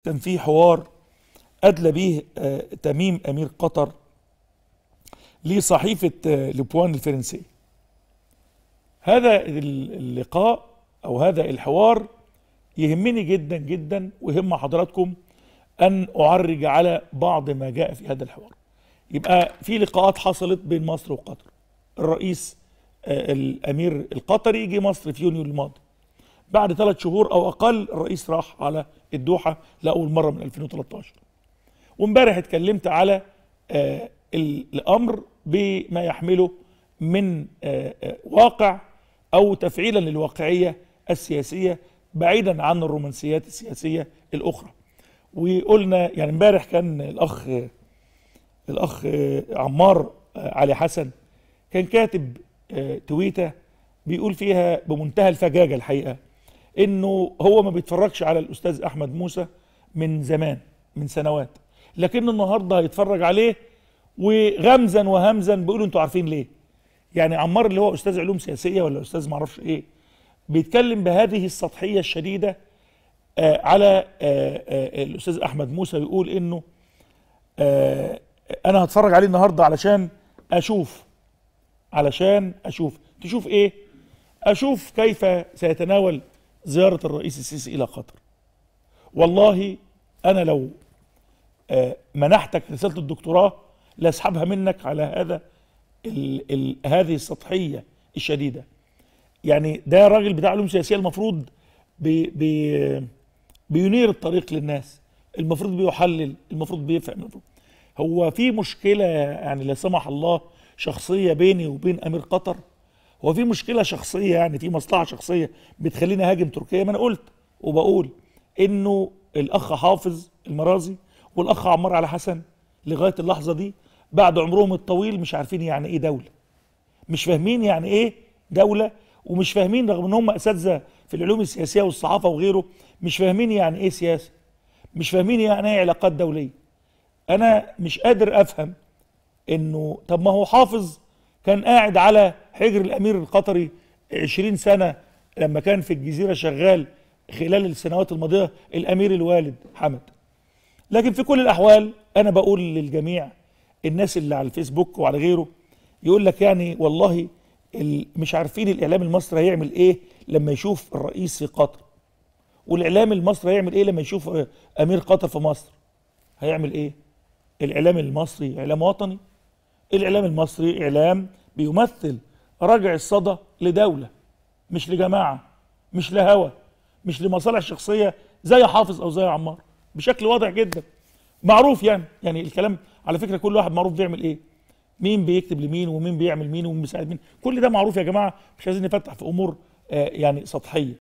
كان في حوار أدلى به آه، تميم أمير قطر لصحيفة آه، لوبوان الفرنسية هذا اللقاء أو هذا الحوار يهمني جدا جدا ويهم حضراتكم أن أعرج على بعض ما جاء في هذا الحوار يبقى في لقاءات حصلت بين مصر وقطر الرئيس آه، الأمير القطري جه مصر في يونيو الماضي بعد ثلاث شهور او اقل الرئيس راح على الدوحه لاول مره من 2013 وامبارح اتكلمت على آه الامر بما يحمله من آه آه واقع او تفعيلا للواقعيه السياسيه بعيدا عن الرومانسيات السياسيه الاخرى وقلنا يعني امبارح كان الاخ الاخ آه، عمار آه، علي حسن كان كاتب آه، تويته بيقول فيها بمنتهى الفجاجه الحقيقه انه هو ما بيتفرجش على الاستاذ احمد موسى من زمان من سنوات لكن النهارده هيتفرج عليه وغمزا وهمزا بيقولوا انتوا عارفين ليه يعني عمار اللي هو استاذ علوم سياسيه ولا استاذ معرفش ايه بيتكلم بهذه السطحيه الشديده آه على آه آه الاستاذ احمد موسى بيقول انه آه انا هتفرج عليه النهارده علشان اشوف علشان اشوف تشوف ايه اشوف كيف سيتناول زيارة الرئيس السيسي إلى قطر والله أنا لو آه، منحتك رسالة الدكتوراه لأسحبها منك على هذا ال ال هذه السطحية الشديدة يعني ده راجل بتاع علوم سياسية المفروض بي بي بينير الطريق للناس المفروض بيحلل المفروض بيفهم المفروض هو في مشكلة يعني لا سمح الله شخصية بيني وبين أمير قطر هو في مشكله شخصيه يعني في مصلحه شخصيه بتخليني هاجم تركيا ما انا قلت وبقول انه الاخ حافظ المرازي والاخ عمار على حسن لغايه اللحظه دي بعد عمرهم الطويل مش عارفين يعني ايه دوله مش فاهمين يعني ايه دوله ومش فاهمين رغم ان هم اساتذه في العلوم السياسيه والصحافه وغيره مش فاهمين يعني ايه سياسه مش فاهمين يعني ايه علاقات دوليه انا مش قادر افهم انه طب ما هو حافظ كان قاعد على حجر الامير القطري 20 سنه لما كان في الجزيره شغال خلال السنوات الماضيه الامير الوالد حمد لكن في كل الاحوال انا بقول للجميع الناس اللي على الفيسبوك وعلى غيره يقول لك يعني والله ال- مش عارفين الاعلام المصري هيعمل ايه لما يشوف الرئيس في قطر والاعلام المصري هيعمل ايه لما يشوف آه، امير قطر في مصر هيعمل ايه الاعلام المصري اعلام وطني الاعلام المصري اعلام بيمثل رجع الصدى لدوله مش لجماعه مش لهوى مش لمصالح شخصيه زي حافظ او زي عمار بشكل واضح جدا معروف يعني يعني الكلام على فكره كل واحد معروف بيعمل ايه مين بيكتب لمين ومين بيعمل مين ومين بيساعد مين كل ده معروف يا جماعه مش عايزين نفتح في امور آه يعني سطحيه